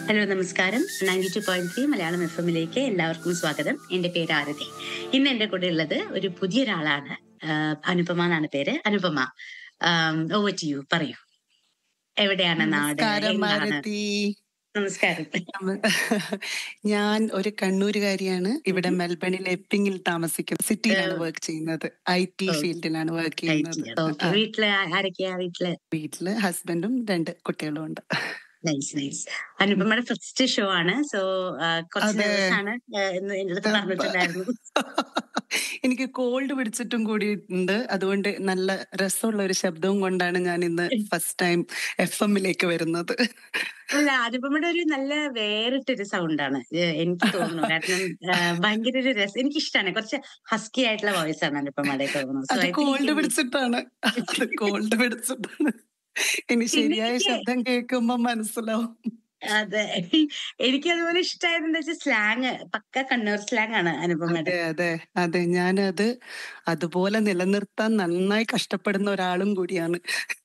Hello നമസ്കാരം ninety two point three Malayalam F എമ്മിലേക്ക് എല്ലാവർക്കും സ്വാഗതം എന്റെ പേര് ആരതി ഇന്ന് എന്റെ കൂടെ ഉള്ളത് ഒരു പുതിയൊരാളാണ് ആഹ് അനുപമ എന്നാണ് പേര് അനുപമ ഓവർ ടു യു പറയൂ എവിടെയാണ് നാട് നമസ്കാരം എന്താണ് ഭാരതി നമസ്കാരം ഞാൻ ഒരു കണ്ണൂരുകാരിയാണ് ഇവിടെ മെൽബണിൽ എപ്പിങ്ങിൽ താമസിക്കുന്നത് സിറ്റിയിലാണ് ഏഹ്. വർക്ക് ചെയ്യുന്നത് ഐ ടി ഓ. ഫീൽഡിലാണ് വർക്ക് ചെയ്യുന്നത് ഓക്കെ ആ, വീട്ടില് ആരൊക്കെയാ വീട്ടില് വീട്ടില് ഹസ്ബൻഡും രണ്ട് കുട്ടികളും ഉണ്ട് നൈസ് നൈസ് അനുപമയുടെ ഫസ്റ്റ് ഷോ ആണ് സോ കുറച്ച് അതെ. ദിവസമാണ് എന്ന് എന്റെ അടുത്ത് പറഞ്ഞിട്ടുണ്ടായിരുന്നു എനിക്ക് കോൾഡ് പിടിച്ചിട്ടും കൂടിയിട്ടുണ്ട് അതുകൊണ്ട് നല്ല രസമുള്ള ഒരു ശബ്ദവും കൊണ്ടാണ് ഞാൻ ഇന്ന് ഫസ്റ്റ് ടൈം എഫ് എമ്മിലേക്ക് വരുന്നത് അല്ല അനുപമയുടെ ഒരു നല്ല വേറിട്ടൊരു സൗണ്ടാണ് എനിക്ക് തോന്നുന്നു കാരണം ആ, ഭയങ്കര ഒരു രസം എനിക്ക് ഇഷ്ടമാണ് കുറച്ച് ഹസ്കി ആയിട്ടുള്ള വോയിസ് ആണ് അനുപമയുടെ തോന്നുന്നു So, അത് I think കോൾഡ് it- പിടിച്ചിട്ടാണ് അത് കോൾഡ് പിടിച്ചിട്ടാണ് ഇനി ശരിയായ എനിക്ക് ശബ്ദം കേൾക്കുമ്പോ മനസ്സിലാവും അതെ എനിക്ക് അതുപോലെ ഇഷ്ടമായത് എന്താ വെച്ചാൽ സ്ലാങ് പക്ക കണ്ണൂർ സ്ലാങ് ആണ് അനുപമയുടെ അതെ അതെ അതെ ഞാനത് അതുപോലെ നിലനിർത്താൻ നന്നായി കഷ്ടപ്പെടുന്ന ഒരാളും കൂടിയാണ്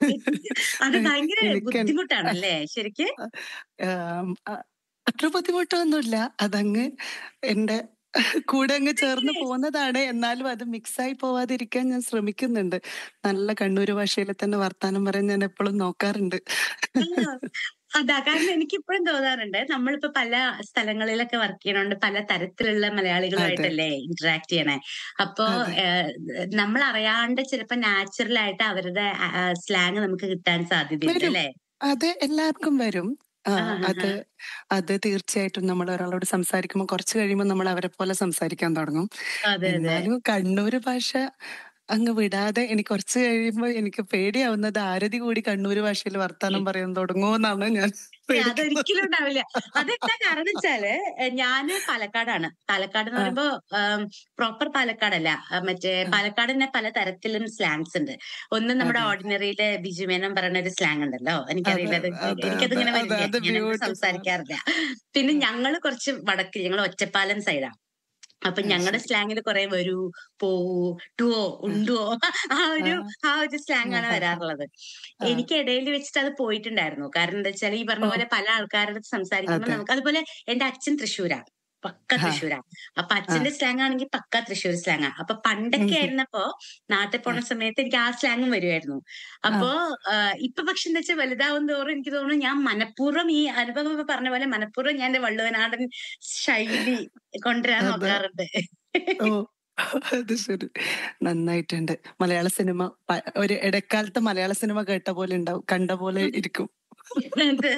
അത് ഭയങ്കര എനിക്ക് ബുദ്ധിമുട്ടാണല്ലേ ശരിക്ക് ആം, അ- അത്ര ബുദ്ധിമുട്ടൊന്നുമില്ല അതങ്ങ് എന്റെ കൂടെ അങ്ങ് ചേർന്ന് പോകുന്നതാണ് എന്നാലും അത് മിക്സായി പോവാതിരിക്കാൻ ഞാൻ ശ്രമിക്കുന്നുണ്ട് നല്ല കണ്ണൂര് ഭാഷയിൽ തന്നെ വർത്താനം പറയാൻ ഞാൻ എപ്പോഴും നോക്കാറുണ്ട് ആ, അതാ കാരണം എനിക്ക് ഇപ്പോഴും തോന്നാറുണ്ട് നമ്മളിപ്പോ പല സ്ഥലങ്ങളിലൊക്കെ വർക്ക് ചെയ്യണോണ്ട് പല തരത്തിലുള്ള മലയാളികളുമായിട്ടല്ലേ ഇന്ററാക്ട് ചെയ്യണേ അപ്പോ അതെ. നമ്മൾ അറിയാണ്ട് ചിലപ്പോ നാച്ചുറൽ ആയിട്ട് അവരുടെ സ്ലാങ് നമുക്ക് കിട്ടാൻ സാധ്യതയുണ്ട് വരും. അല്ലേ അത് എല്ലാവർക്കും വരും ആ, ആ, ആ, അത് അത് തീർച്ചയായിട്ടും നമ്മൾ ഒരാളോട് സംസാരിക്കുമ്പോൾ കുറച്ച് കഴിയുമ്പോൾ നമ്മൾ അവരെ പോലെ സംസാരിക്കാൻ തുടങ്ങും അതെ അതെ എന്നാലും കണ്ണൂര് ഭാഷ അങ്ങ് വിടാതെ എനിക്ക് കുറച്ച് കഴിയുമ്പോൾ എനിക്ക് പേടിയാവുന്നത് ആരതി കൂടി കണ്ണൂര് ഭാഷയിൽ വർത്താനം പറയാൻ തുടങ്ങുമെന്നാണ് ഞാൻ ഏ, പേടിക്കുന്നത്. അതൊരിക്കലും ഉണ്ടാവില്ല അതെന്താ കാരണം വെച്ചാല് ഏ, ഞാന് പാലക്കാടാണ് പാലക്കാട് എന്ന് ആ. പറയുമ്പോ പ്രോപ്പർ പാലക്കാടല്ല ആ, മറ്റേ ആ. പാലക്കാട് തന്നെ പല തരത്തിലും സ്ലാങ്സ് ഉണ്ട് ഒന്ന് നമ്മുടെ അതെ. ഓർഡിനറിയിലെ ബിജുമേനം പറയുന്ന ഒരു സ്ലാങ് ഉണ്ടല്ലോ എനിക്കറിയില്ല അത് അതെ, അതെ, എനിക്കത് ഇങ്ങനെ അതെ, വരില്ല അത് ഞാനത് beautiful. സംസാരിക്കാറില്ല പിന്നെ ഞങ്ങള് കുറച്ച് വടക്ക് ഞങ്ങൾ ഒറ്റപ്പാലം സൈഡാ അപ്പൊ ആ, ഞങ്ങളുടെ ശരി. സ്ലാങ്ങിൽ കുറെ വരൂ പോവൂ ടുവോ ഉണ്ടുവോ ആ ഒരു ആ ഒരു സ്ലാങ് ആണ് ആ, ആ, ആ. വരാറുള്ളത് ആ. എനിക്ക് ഇടയിൽ വെച്ചിട്ട് അത് പോയിട്ടുണ്ടായിരുന്നു കാരണം എന്താ വെച്ചാൽ ഈ പറഞ്ഞ ഓ. പോലെ പല ആൾക്കാരുടെ അടുത്ത് സംസാരിക്കുമ്പോൾ അതെ. നമുക്ക് അതുപോലെ എന്റെ അച്ഛൻ തൃശ്ശൂരാ പക്ക ആ. തൃശ്ശൂരാ അപ്പൊ അച്ഛന്റെ സ്ലാങ് ആണെങ്കിൽ പക്ക തൃശ്ശൂർ സ്ലാങ്ങാ അപ്പൊ പണ്ടൊക്കെ ഉം. ആയിരുന്നപ്പോ നാട്ടിൽ പോണ സമയത്ത് എനിക്ക് ആ സ്ലാങ്ങും വരുമായിരുന്നു അപ്പോ ആ, ഇപ്പൊ പക്ഷെ എന്താ വെച്ചാൽ വലുതാവും തോറും എനിക്ക് തോന്നുന്നു ഞാൻ മനഃപൂർവ്വം ഈ അനുഭവം ഇപ്പൊ പറഞ്ഞ പോലെ മനഃപൂർവ്വം ഞാൻ എന്റെ വള്ളുവനാടൻ ശൈലി കൊണ്ടുവരാൻ അതെ. നോക്കാറുണ്ട് ഓ അത് ശരി നന്നായിട്ടുണ്ട് മലയാള സിനിമ പ- ഒരു ഇടക്കാലത്ത് മലയാള സിനിമ കേട്ട പോലെ ഉണ്ടാവും കണ്ട പോലെ ഇരിക്കും അതെ.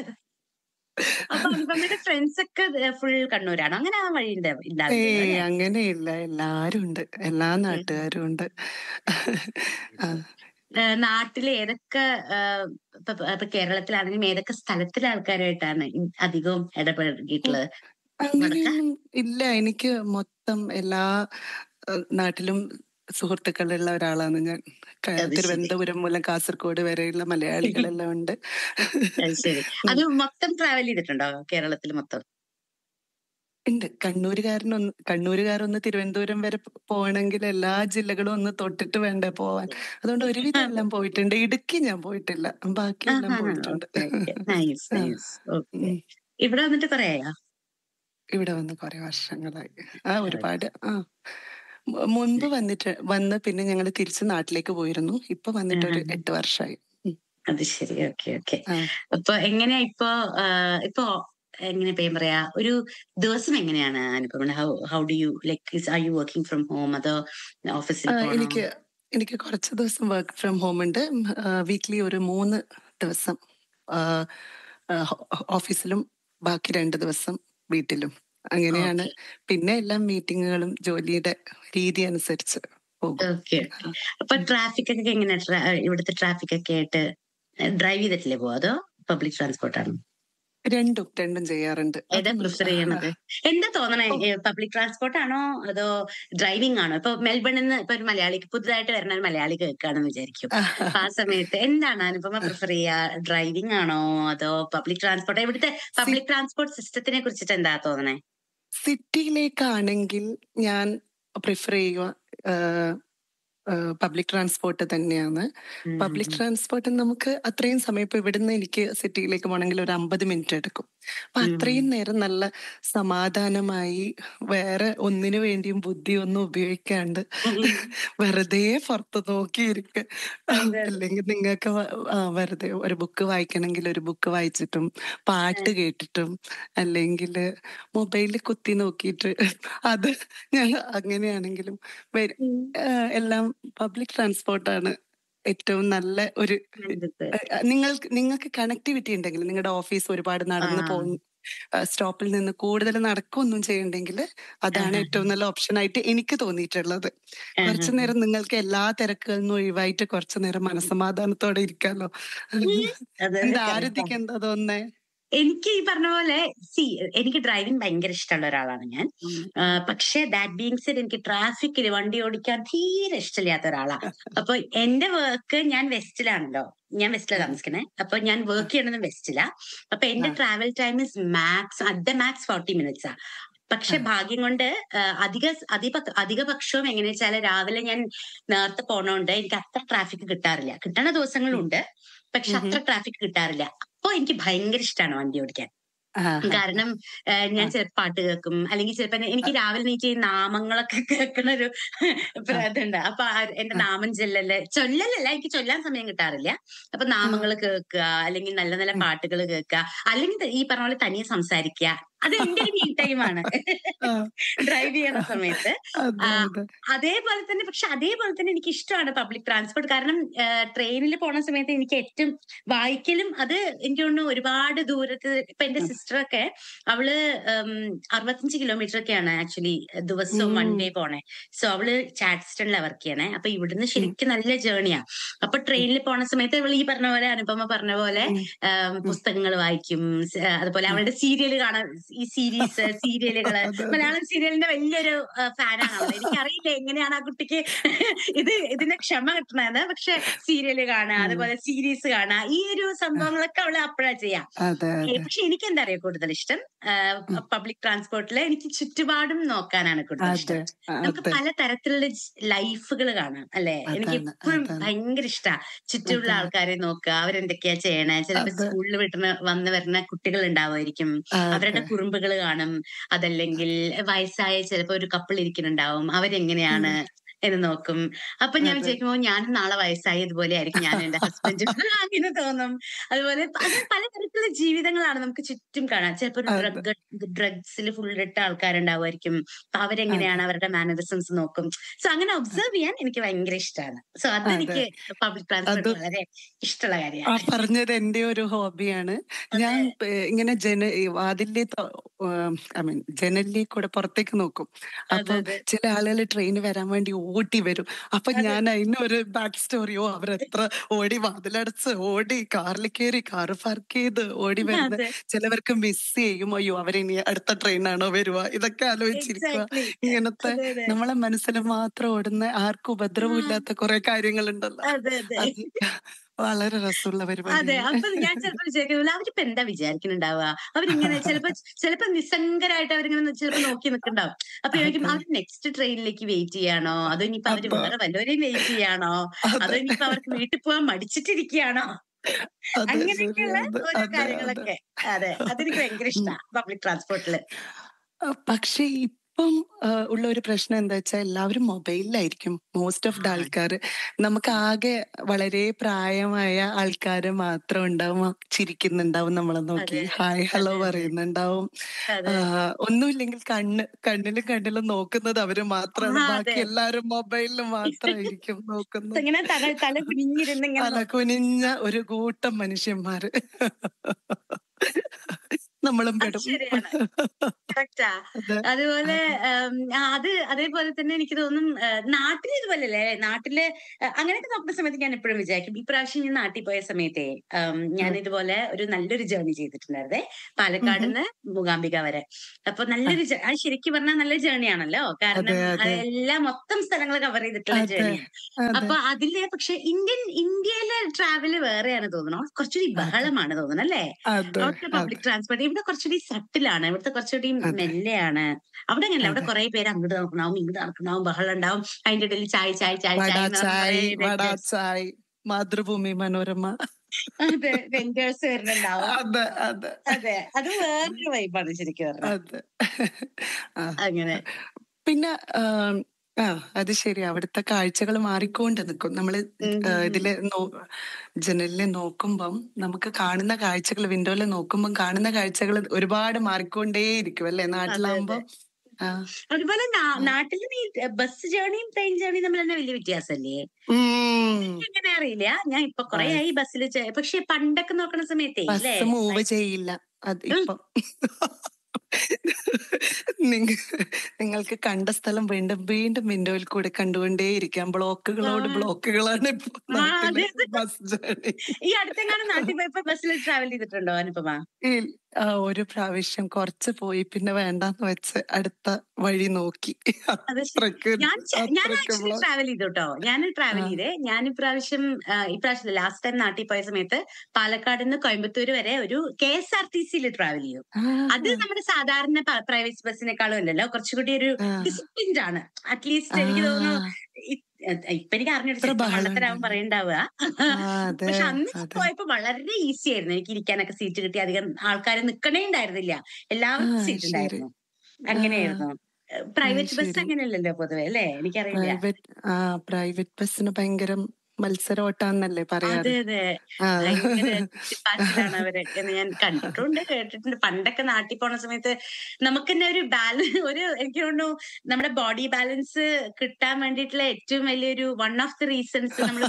അപ്പൊ അനുപമയുടെ ഫ്രണ്ട്സ് ഒക്കെ ഫുൾ കണ്ണൂരാണോ അങ്ങനെ ആ വഴി ഉണ്ട് ഉണ്ടാവില്ലല്ലോ ഏയ് അല്ലേ അങ്ങനെയില്ല എല്ലാരും ഉണ്ട് എല്ലാ നാട്ടുകാരും ഉണ്ട് ആ, ഏഹ് നാട്ടില് ഏതൊക്കെ ഏഹ് ഇപ്പൊ ഇപ്പൊ കേരളത്തിലാണെങ്കിലും ഏതൊക്കെ സ്ഥലത്തിലെ ആൾക്കാരുമായിട്ടാണ് ഇ- അധികവും ഇടപഴകിയിട്ടുള്ളത് അങ്ങനെയൊന്നും ഇല്ല എനിക്ക് മൊത്തം എല്ലാ ഏഹ്, നാട്ടിലും സുഹൃത്തുക്കളുള്ള ഒരാളാണ് ഞാൻ ക- അത് ശരി. തിരുവനന്തപുരം മുതൽ കാസർഗോഡ് വരെയുള്ള മലയാളികളെല്ലാം ഉണ്ട് അത് ശരി അത് മൊത്തം ട്രാവൽ ചെയ്തിട്ടുണ്ടോ കേരളത്തിൽ മൊത്തം ഉണ്ട് കണ്ണൂരുകാരനൊന്ന് കണ്ണൂരുകാരൊന്ന് തിരുവനന്തപുരം വരെ പോ- പോകണമെങ്കിൽ എല്ലാ ജില്ലകളും ഒന്ന് തൊട്ടിട്ട് വേണ്ടേ പോവാൻ അതുകൊണ്ട് ഒരുവിധം എല്ലാം പോയിട്ടുണ്ട് ഇടുക്കി ഞാൻ പോയിട്ടില്ല ബാക്കിയെല്ലാം പോയിട്ടുണ്ട് നൈസ് ആ. നൈസ് ഓക്കെ ഉം. ഇവിടെ വന്നിട്ട് കൊറേ ആയോ ഇവിടെ വന്ന് കുറെ വർഷങ്ങളായി ആ ഒരുപാട് ആ മു- മുൻപ് വന്നിട്ട് വന്ന് പിന്നെ ഞങ്ങൾ തിരിച്ച് നാട്ടിലേക്ക് പോയിരുന്നു ഇപ്പൊ വന്നിട്ട് ഒരു ആഹാ. എട്ട് വർഷമായി ഉം. അത് ശരി ഓക്കെ ഓക്കെ ആ. അപ്പൊ എങ്ങനെയാ ഇപ്പൊ ആഹ് ഇപ്പൊ എങ്ങനെ പേര് പറയാ ഒരു ദിവസം എങ്ങനെയാണ് Anupama how how do you like are you working from home അതോ ഓഫീസിൽ ആ, പോണോ എനിക്ക് എനിക്ക് കുറച്ച് ദിവസം വർക്ക് ഫ്രം ഹോം ഉണ്ട് വീക്ക്ലി ഒരു മൂന്ന് ദിവസം ആ, ആ, ഹോ- ഓഫീസിലും ബാക്കി രണ്ട് ദിവസം വീട്ടിലും അങ്ങനെയാണ് പിന്നെ എല്ലാം മീറ്റിങ്ങുകളും ജോലിയുടെ രീതി അനുസരിച്ച് പോകും ഓക്കെ അപ്പൊ ട്രാഫിക് ഒക്കെ എങ്ങനെയാ ട്രാ- ഇവിടുത്തെ ട്രാഫിക് ഒക്കെ ആയിട്ട് ഡ്രൈവ് ചെയ്തിട്ടില്ലേ പോവാ അതോ പബ്ലിക് ട്രാൻസ്പോർട്ട് ആണോ രണ്ടും രണ്ടും ചെയ്യാറുണ്ട് ഏതാ അതൊന്നും- പ്രിഫർ ചെയ്യണത് എന്താ തോന്നണേ പബ്ലിക് ട്രാൻസ്പോർട്ട് ആണോ അതോ ഡ്രൈവിംഗ് ആണോ ഇപ്പൊ മെൽബണിൽ നിന്ന് ഇപ്പൊ ഒരു മലയാളിക്ക് പുതുതായിട്ട് വരുന്ന ഒരു മലയാളി കേൾക്കുകയാണെന്ന് വിചാരിക്കും അപ്പൊ ആ സമയത്ത് എന്താണ് അനുപമ പ്രിഫർ ചെയ്യാ ഡ്രൈവിംഗ് ആണോ അതോ പബ്ലിക് ട്രാൻസ്പോർട്ട് ഇവിടുത്തെ പബ്ലിക് ട്രാൻസ്പോർട്ട് സിസ്റ്റത്തിനെ കുറിച്ചിട്ട് എന്താ തോന്നണേ സിറ്റിയിലേക്കാണെങ്കിൽ ഞാൻ പ്രിഫർ ചെയ്യുക പബ്ലിക് ട്രാൻസ്പോർട്ട് തന്നെയാണ് ഉം, പബ്ലിക് ഉം, ട്രാൻസ്പോർട്ട് നമുക്ക് അത്രയും സമയം ഇപ്പൊ ഇവിടുന്ന് എനിക്ക് സിറ്റിയിലേക്ക് പോകണമെങ്കിൽ ഒരു അമ്പത് മിനിറ്റ് എടുക്കും അപ്പൊ ഉം. അത്രയും നേരം നല്ല സമാധാനമായി വേറെ ഒന്നിനു വേണ്ടിയും ബുദ്ധി ഒന്നും ഉപയോഗിക്കാണ്ട് വെറുതെ പുറത്ത് നോക്കിയിരിക്ക അതെ, അതെ. അല്ലെങ്കിൽ നിങ്ങൾക്ക് വെറുതെ ഒരു ബുക്ക് വായിക്കണമെങ്കിൽ ഒരു ബുക്ക് വായിച്ചിട്ടും പാട്ട് കേട്ടിട്ടും അല്ലെങ്കിൽ മൊബൈലിൽ കുത്തി നോക്കിയിട്ട് അത് ഞാൻ അങ്ങനെയാണെങ്കിലും വരും ഉം. ഏഹ് എല്ലാം പബ്ലിക് ട്രാൻസ്പോർട്ടാണ് ഏറ്റവും നല്ല ഒരു നല്ലത്. ഏഹ് നിങ്ങൾക്ക് നിങ്ങൾക്ക് കണക്ടിവിറ്റി ഉണ്ടെങ്കിൽ നിങ്ങളുടെ ഓഫീസ് ഒരുപാട് നടന്ന് ആ. പോകും സ്റ്റോപ്പിൽ നിന്ന് കൂടുതൽ നടക്കൊന്നും ചെയ്യണ്ടെങ്കിൽ അതാണ് ആഹാ. ഏറ്റവും നല്ല ഓപ്ഷൻ ആയിട്ട് എനിക്ക് തോന്നിയിട്ടുള്ളത് കുറച്ചു ആഹാ. നേരം നിങ്ങൾക്ക് എല്ലാ തിരക്കുകളിൽ നിന്നും ഒഴിവായിട്ട് കുറച്ചു നേരം മനസമാധാനത്തോടെ ഇരിക്കാലോ അതെ, എന്താ correct ആ. ആരതിക്ക് എന്താ തോന്നുന്നേ എനിക്ക് ഈ പറഞ്ഞ പോലെ സി എനിക്ക് ഡ്രൈവിംഗ് ഭയങ്കര ഇഷ്ടമുള്ള ഒരാളാണ് ഞാൻ ആ, പക്ഷേ ദാറ്റ് ബീങ് സെഡ് എനിക്ക് ട്രാഫിക്കിൽ വണ്ടി ഓടിക്കാൻ തീരെ ഇഷ്ടമില്ലാത്ത ഒരാളാണ് അപ്പൊ എന്റെ വർക്ക് ഞാൻ വെസ്റ്റിലാണല്ലോ ഞാൻ വെസ്റ്റിലാണ് താമസിക്കുന്നത് അപ്പൊ ഞാൻ വർക്ക് ചെയ്യണത് വെസ്റ്റിലാ അപ്പൊ എന്റെ ആ. Travel time is max at the max forty minutes ആ പക്ഷെ ആ. ഭാഗ്യം കൊണ്ട് ആ, അധിക അധിക അധിക പക്ഷവും എങ്ങനെ വെച്ചാല് രാവിലെ ഞാൻ നേരത്തെ പോണോണ്ട് എനിക്ക് അത്ര ട്രാഫിക് കിട്ടാറില്ല കിട്ടണ ദിവസങ്ങളുണ്ട് പക്ഷെ അത്ര ട്രാഫിക് കിട്ടാറില്ല അപ്പൊ എനിക്ക് ഭയങ്കര ഇഷ്ടമാണ് വണ്ടി ഓടിക്കാൻ ആ, കാരണം ഏഹ്, ഞാൻ ആ. ചിലപ്പോൾ പാട്ട് കേൾക്കും അല്ലെങ്കിൽ ചിലപ്പോ എനിക്ക് രാവിലെ നീച്ച് ഈ നാമങ്ങളൊക്കെ കേൾക്കണ ഒരു ഇതുണ്ട് അപ്പൊ ആ എന്റെ നാമം ചൊല്ലല് ചൊല്ലലല്ല എനിക്ക് ചൊല്ലാൻ സമയം കിട്ടാറില്ല അപ്പൊ നാമങ്ങൾ കേൾക്കുക അല്ലെങ്കിൽ നല്ല നല്ല പാട്ടുകൾ കേൾക്കുക അല്ലെങ്കിൽ ഈ പറഞ്ഞ പോലെ തനിയെ സംസാരിക്കുക അത് എന്റെ ഒരു മീ ടൈമാണ് ആ. ഡ്രൈവ് ചെയ്യണ സമയത്ത് അതെ ആ, അതെ അതേപോലെ തന്നെ പക്ഷെ അതേപോലെ തന്നെ എനിക്ക് ഇഷ്ടമാണ് പബ്ലിക് ട്രാൻസ്പോർട്ട് കാരണം ട്രെയിനിൽ പോണ സമയത്ത് എനിക്ക് ഏറ്റവും വായിക്കലും അത് എനിക്ക് തോന്നുന്നു ഒരുപാട് ദൂരത്ത് ഇപ്പൊ എന്റെ സിസ്റ്ററൊക്കെ അവള് ഉം, അറുപത്തഞ്ച് കിലോമീറ്റർ ഒക്കെയാണ് ആക്ച്വലി ദിവസവും വൺ ഉം. ഡേ പോണേ സോ അവള് ചാറ്റ്സ്റ്റണിലാണ് വർക്ക് ചെയ്യണേ അപ്പൊ ഇവിടുന്ന് ശരിക്കും നല്ല ജേണിയാ അപ്പൊ ട്രെയിനിൽ പോണ സമയത്ത് അവൾ ഈ പറഞ്ഞ പോലെ അനുപമ പറഞ്ഞ പോലെ ഉം. പുസ്തകങ്ങൾ വായിക്കും സ്- അതുപോലെ അവളുടെ സീരിയൽ കാണാൻ ഈ സീരീസ് സീരിയലുകള് അതെ, അതെ. മലയാളം സീരിയലിന്റെ വലിയൊരു ഫാനാണ് അവൾ എനിക്കറിയില്ല എങ്ങനെയാണ് ആ കുട്ടിക്ക് ഇത് ഇതിന്റെ ക്ഷമ കിട്ടണത് പക്ഷെ സീരിയല് കാണുക ഉം. അതുപോലെ സീരീസ് കാണുക ഈ ഒരു സംഭവങ്ങളൊക്കെ അവള് അപ്പോഴാ ചെയ്യാം അതെ ഏ, അതെ പക്ഷെ എനിക്ക് എന്താ അറിയാം കൂടുതൽ ഇഷ്ടം പബ്ലിക് ട്രാൻസ്പോർട്ടില് എനിക്ക് ചുറ്റുപാടും നോക്കാനാണ് കൂടുതൽ അതെ ഇഷ്ടം നമുക്ക് അതെ പല തരത്തിലുള്ള ലൈഫുകൾ കാണാം അല്ലെ എനിക്ക് അതാണ്, എപ്പോഴും അതാണ്. ഭയങ്കര ഇഷ്ടാ ചുറ്റുമുള്ള അതാണ്. ആൾക്കാരെ നോക്കുക അവരെന്തൊക്കെയാ ചെയ്യണേ ചിലപ്പോ അതെ. സ്കൂളിൽ വിട്ടുന്ന വന്ന് വരുന്ന കുട്ടികൾ ഉണ്ടാവുമായിരിക്കും അവരുടെ അതെ കുറുമ്പുകൾ കാണും അതല്ലെങ്കിൽ വയസ്സായ ചിലപ്പോ ഒരു കപ്പിൾ ഇരിക്കുന്നുണ്ടാവും അവരെങ്ങനെയാണ് എന്ന് നോക്കും അപ്പൊ ഞാൻ അതെ. വിചാരിക്കുമ്പോ ഞാനും നാളെ വയസ്സായി ഇതുപോലെ ആയിരിക്കും ഞാൻ എന്റെ ഹസ്ബൻഡും അങ്ങനെ തോന്നും അതുപോലെ അത് പലതരത്തിലുള്ള ജീവിതങ്ങളാണ് നമുക്ക് ചുറ്റും കാണാം ചിലപ്പോ ഒരു അതെ. ഡ്രഗ് ഡ്രഗ്സിൽ ഫുൾ ഇട്ട ആൾക്കാരുണ്ടാവുമായിരിക്കും അപ്പൊ അവരെങ്ങനെയാണ് അവരുടെ മാനറിസംസ് നോക്കും സോ അങ്ങനെ ഒബ്സർവ് ചെയ്യാൻ എനിക്ക് ഭയങ്കര ഇഷ്ടമാണ് സോ അതെനിക്ക് പബ്ലിക് ട്രാൻസ്പോർട്ട് അത് വളരെ ഇഷ്ടമുള്ള ആ കാര്യമാണ് പറഞ്ഞത് എന്റെ ഒരു ഹോബിയാണ് ഞാൻ ഏഹ്, ഇങ്ങനെ ജന ഈ വാതിലിലെ ഐ മീൻ ജനലിൽ കൂടെ പുറത്തേക്ക് നോക്കും അപ്പൊ അതെ. ചില ആളുകൾ ട്രെയിൻ വരാൻ വേണ്ടി ഓടി വരും അപ്പൊ അതെ. ഞാൻ അതിന് ഒരു ബാക്ക് സ്റ്റോറിയോ അവരെത്ര ഓടി വാതിലടച്ച് ഓടി കാറിൽ കയറി കാറ് പാർക്ക് ചെയ്ത് ഓടി വരുന്നത് അതെ. ചിലവർക്ക് മിസ് ചെയ്യും അയ്യോ അവരിനി അടുത്ത ട്രെയിനാണോ വരുക ഇതൊക്കെ ആലോചിച്ചിരിക്കുക Exactly. ഇങ്ങനത്തെ അതെ, അതെ. നമ്മളെ മനസ്സിൽ മാത്രം ഓടുന്ന ആർക്കും ഉപദ്രവം ഇല്ലാത്ത കുറെ കാര്യങ്ങളുണ്ടല്ലോ അതെ അതെ അത് വളരെ രസമുള്ള അതെ പരിപാടിയാണ് അപ്പൊ ഞാൻ ചിലപ്പോ വിചാരിക്കുന്നില്ല അവരിപ്പോ എന്താ വിചാരിക്കുന്നുണ്ടാവുക അവരിങ്ങനെ ചിലപ്പോ ചിലപ്പോ നിസ്സംഗരായിട്ട് അവരിങ്ങനെ ചിലപ്പോ നോക്കി നിൽക്കുന്നുണ്ടാവും അപ്പൊ ചോദിക്കും അവർ നെക്സ്റ്റ് ട്രെയിനിലേക്ക് വെയിറ്റ് ചെയ്യാണോ അതോ ഇനിയിപ്പോ അവര് അതെ. വേറെ വല്ലവരെയും വെയിറ്റ് ചെയ്യാണോ അതോ അതെ ഇനിയിപ്പോ അവർക്ക് വീട്ടിൽ പോകാൻ മടിച്ചിട്ടിരിക്കുകയാണോ അതെ അങ്ങനെയൊക്കെയുള്ള ശരി, അതെ, ഓരോ അതെ, കാര്യങ്ങളൊക്കെ അതെ അതെനിക്ക് ഭയങ്കര ഇഷ്ടമാണ് പബ്ലിക് ട്രാൻസ്പോർട്ടില് ആ, പക്ഷേ ഇപ്പം ആ, ഉള്ള ഒരു പ്രശ്നം എന്താ വെച്ചാൽ എല്ലാവരും മൊബൈലിലായിരിക്കും മോസ്റ്റ് ഓഫ് ദ ആ. ആൾക്കാർ നമുക്ക് ആകെ വളരെ പ്രായമായ ആൾക്കാര് മാത്രം ഉണ്ടാവും ചിരിക്കുന്നുണ്ടാവും നമ്മളെ നോക്കി അതെ, ഹായ് ഹലോ അതെ, അതെ. പറയുന്നുണ്ടാവും അതെ ആ, ഒന്നുമില്ലെങ്കിൽ കണ്ണ് കണ്ണിലും കണ്ണിലും നോക്കുന്നത് അവര് മാത്രമാണ് ആ, ബാക്കി അതെ. എല്ലാരും മൊബൈലിൽ മാത്രമായിരിക്കും നോക്കുന്നത് ഇങ്ങനെ തല തല കുനിഞ്ഞിരുന്ന് ഇങ്ങനെ തല കുനിഞ്ഞ ഒരു കൂട്ടം മനുഷ്യന്മാര് നമ്മളും അത് പെടും ശരിയാണ് കറക്റ്റാ അതെ അതുപോലെ ഉം, ആ, അത് അതേപോലെ തന്നെ എനിക്ക് തോന്നും നാട്ടിൽ ഇതുപോലല്ലേ നാട്ടില് ആ, അങ്ങനെയൊക്കെ നോക്കുന്ന സമയത്ത് ഞാൻ എപ്പോഴും വിചാരിക്കും ഇപ്രാവശ്യം ഞാൻ നാട്ടിൽ പോയ സമയത്തേ ഉം, ഞാൻ ഇതുപോലെ ഒരു നല്ലൊരു ജേർണി ചെയ്തിട്ടുണ്ടായിരുന്നേ പാലക്കാട് നിന്ന് മൂകാംബിക വരെ അപ്പൊ നല്ലൊരു ജേ- അത് ശരിക്കും പറഞ്ഞാൽ നല്ല ജേർണി ആണല്ലോ കാരണം അതെ, അതെ. എല്ലാ മൊത്തം സ്ഥലങ്ങൾ കവർ ചെയ്തിട്ടുള്ള അതെ ജേർണിയാണ് അതെ അപ്പൊ അതില് പക്ഷെ ഇന്ത്യൻ ഇന്ത്യയിലെ ട്രാവല് വേറെയാണ് തോന്നുന്നു കുറച്ചുകൂടി ബഹളമാണ് തോന്നുന്നു അല്ലേ അതെ അവിടുത്തെ പബ്ലിക് ട്രാൻസ്പോർട്ട് ഇവിടെ കുറച്ചുകൂടി സട്ടിലാണ് ഇവിടുത്തെ കുറച്ചുകൂടി അതെ. മെല്ലെയാണ് അവിടെ അങ്ങനെയല്ല അവിടെ അതെ. കുറെ പേര് അങ്ങോട്ട് നടക്കണാവും ഇങ്ങോട്ട് നടക്കണാവും ബഹളം ഉണ്ടാവും അതിന്റെ ഇടയിൽ ചായ് ചായ് ചായ് വട ചായ് എന്ന് പറഞ്ഞ് ചായ് കുറേ വട vendors. ചായ് മാതൃഭൂമി മനോരമ അതെ വെന്റേഴ്സ് വരുന്നുണ്ടാവും അതെ അതെ അതെ അത് വേറൊരു വൈബാണ് ശരിക്കും പറഞ്ഞാൽ അതെ ആ അങ്ങനെ പിന്നെ ആം, ആ അത് ശരി അവിടുത്തെ കാഴ്ചകൾ മാറിക്കൊണ്ട് നിൽക്കും നമ്മള് ഉം ആ, ഉം ഉം. ഇതില് നോ- ജനലില് നോക്കുമ്പം നമുക്ക് കാണുന്ന കാഴ്ചകൾ വിൻഡോയില് നോക്കുമ്പം കാണുന്ന കാഴ്ചകൾ ഒരുപാട് മാറിക്കൊണ്ടേയിരിക്കും അല്ലെ അതെ നാട്ടിലാവുമ്പോ അതെ ആ അതുപോലെ നാ- ആ. നാട്ടില് നീ ബസ് ജേർണിയും ട്രെയിൻ ജേർണിയും തമ്മിൽ തന്നെ വലിയ വ്യത്യാസമല്ലേ ഉം. എങ്ങനെ അറിയില്ല ഞാൻ ഇപ്പൊ കൊറേ ബസ് ആയി ബസ്സിൽ പക്ഷെ പണ്ടൊക്കെ നോക്കണ സമയത്തേ ഇല്ലേ ബസ് മൂവ് ചെയ്യില്ല അത് ഉം. ഇപ്പം നിങ്ങ നിങ്ങൾക്ക് കണ്ട സ്ഥലം വീണ്ടും വീണ്ടും വിൻഡോയിൽ കൂടെ കണ്ടുകൊണ്ടേയിരിക്കാം ആ ബ്ലോക്കുകളോട് ബ്ലോക്കുകളാണ് ഇപ്പൊ ആ, നാട്ടിലെ അതെ അതെ ബസ് ജേർണി ഈ അടുത്തെങ്ങാനും നാട്ടിൽ പോയപ്പോ ബസ്സിൽ ട്രാവൽ ചെയ്തിട്ടുണ്ടോ അനുപമ ആ ഒരു പ്രാവശ്യം കുറച്ച് പോയി പിന്നെ വേണ്ടാന്ന് വെച്ച് അടുത്ത വഴി നോക്കി അത് ശരി അത്രക്ക് ഞാൻ ചെ- ഞാൻ അത്രക്ക് ആക്ച്വലി ബ്ലോക്ക് ട്രാവൽ ചെയ്തു കേട്ടോ ഞാൻ ആ ട്രാവൽ ചെയ്തേ ഞാൻ ഇപ്രാവശ്യം ആ, ഇപ്രാവശ്യം ലാസ്റ്റ് ടൈം നാട്ടിൽ പോയ സമയത്ത് പാലക്കാട് നിന്ന് കോയമ്പത്തൂർ വരെ ഒരു കെ എസ് ആർ ടി സിയിൽ ട്രാവൽ ചെയ്തു അത് ആ നമ്മുടെ സാധാരണ പ്രൈവറ്റ് ബസ്സിനേക്കാളും അല്ലല്ലോ കുറച്ചുകൂടി ഒരു ആ ഡിസിപ്ലിൻഡ് ആണ് അറ്റ്ലീസ്റ്റ് ആ എനിക്ക് തോന്നുന്നു ഇ- ഇപ്പൊ എനിക്ക് അറിഞ്ഞിട്ട് ഇത്ര ചിലപ്പോ ബഹളം മണ്ടത്തരാവും ഉണ്ടായിരുന്നു പറയണ്ടാവുക ആ അതെ പക്ഷെ അന്ന് ഞാൻ അതെ പോയപ്പോ വളരെ ഈസി ആയിരുന്നു എനിക്ക് ഇരിക്കാനൊക്കെ സീറ്റ് കിട്ടി അധികം ആൾക്കാർ നിക്കണേ ഉണ്ടായിരുന്നില്ല ആ എല്ലാവർക്കും സീറ്റ് ശരി ഉണ്ടായിരുന്നു ആ അങ്ങനെയായിരുന്നു ആ പ്രൈവറ്റ് ബസ് ശരി അങ്ങനെയല്ലല്ലോ പൊതുവെ അല്ലേ എനിക്കറിയില്ല പ്രൈവറ്റ് ആ പ്രൈവറ്റ് ബസ്സിന് ഭയങ്കര മത്സരോട്ടാന്നല്ലേ പറയാറ് അതെ അതെ ആ ഭയങ്കര ചുറ്റിപ്പാച്ചിലാണ് അവരൊക്കെ എന്ന് ഞാൻ കണ്ടിട്ടുണ്ട് കേട്ടിട്ടുണ്ട് പണ്ടൊക്കെ നാട്ടിൽ പോണ സമയത്ത് നമുക്ക് തന്നെ ഒരു ബാലൻസ് ഒരു എനിക്ക് തോന്നുന്നു നമ്മുടെ ബോഡി ബാലൻസ് കിട്ടാൻ വേണ്ടിയിട്ടുള്ള ഏറ്റവും വലിയൊരു വൺ ഓഫ് ദി റീസൺസ് നമ്മൾ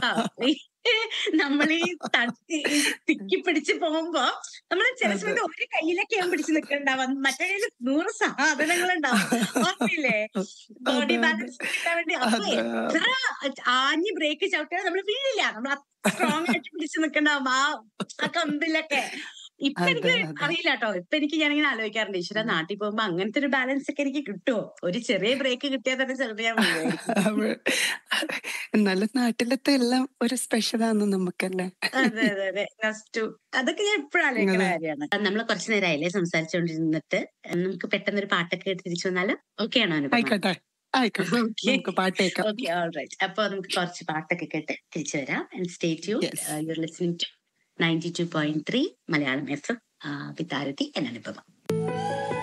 നമ്മൾ ഈ തട്ടി ഈ തിക്കി പിടിച്ച് പോകുമ്പോ നമ്മൾ ചില അതെ സമയത്ത് ഒരു കയ്യിലൊക്കെ ഞാൻ പിടിച്ച് നിൽക്കണ്ടാവും മറ്റേ കയ്യിൽ നൂറ് സാധനങ്ങൾ ഉണ്ടാവും ഓർമ്മയില്ലേ ബോഡി അതെ അതെ ബാലൻസ് കിട്ടാൻ വേണ്ടി അപ്പൊ അതെ എത്ര ആഞ്ഞ് ബ്രേക്ക് ചവിട്ടിയാൽ നമ്മൾ വീഴില്ല നമ്മൾ സ്ട്രോങ് ആയിട്ട് പിടിച്ച് നിൽക്കണ്ടാവും ആ ആ കമ്പിലൊക്കെ ഇപ്പൊ എനിക്ക് അതെ അതെ അറിയില്ല കേട്ടോ ഇപ്പൊ എനിക്ക് ഞാനിങ്ങനെ ആലോചിക്കാറുണ്ട് ഈശ്വര ഉം. നാട്ടിൽ പോകുമ്പോ അങ്ങനത്തെ ഒരു ബാലൻസ് ഒക്കെ എനിക്ക് കിട്ടുമോ ഒരു ചെറിയ ബ്രേക്ക് കിട്ടിയാൽ തന്നെ ചിലപ്പോൾ ഞാൻ വീഴുമായിരിക്കും അവ- എന്നാലും നാട്ടിലത്തെ എല്ലാം ഒരു സ്പെഷ്യലാണ് നമുക്കല്ലേ അതെ അതെ അതെ ടു അതൊക്കെ ഞാൻ എപ്പോഴും ആലോചിക്കുന്ന അതെ കാര്യമാണ് നമ്മൾ കുറച്ചു നേരമായില്ലേ സംസാരിച്ചുകൊണ്ടിരുന്നിട്ട് നമുക്ക് പെട്ടെന്ന് ഒരു പാട്ടൊക്കെ കേട്ട് തിരിച്ചു വന്നാലും ഓക്കെ ആണോ അനുപമ ആയിക്കോട്ടെ ആയിക്കോട്ടെ ഓക്കെ നമുക്ക് പാട്ട് കേൾക്കാം ഓക്കെ ഓൾ റൈറ്റ് അപ്പൊ നമുക്ക് കുറച്ച് പാട്ടൊക്കെ കേട്ട് തിരിച്ചു വരാം and stay tune yes your listening to ninety two point three Malayalam F M വിത്താരത്തി എന്നാണ് ഇപ്പം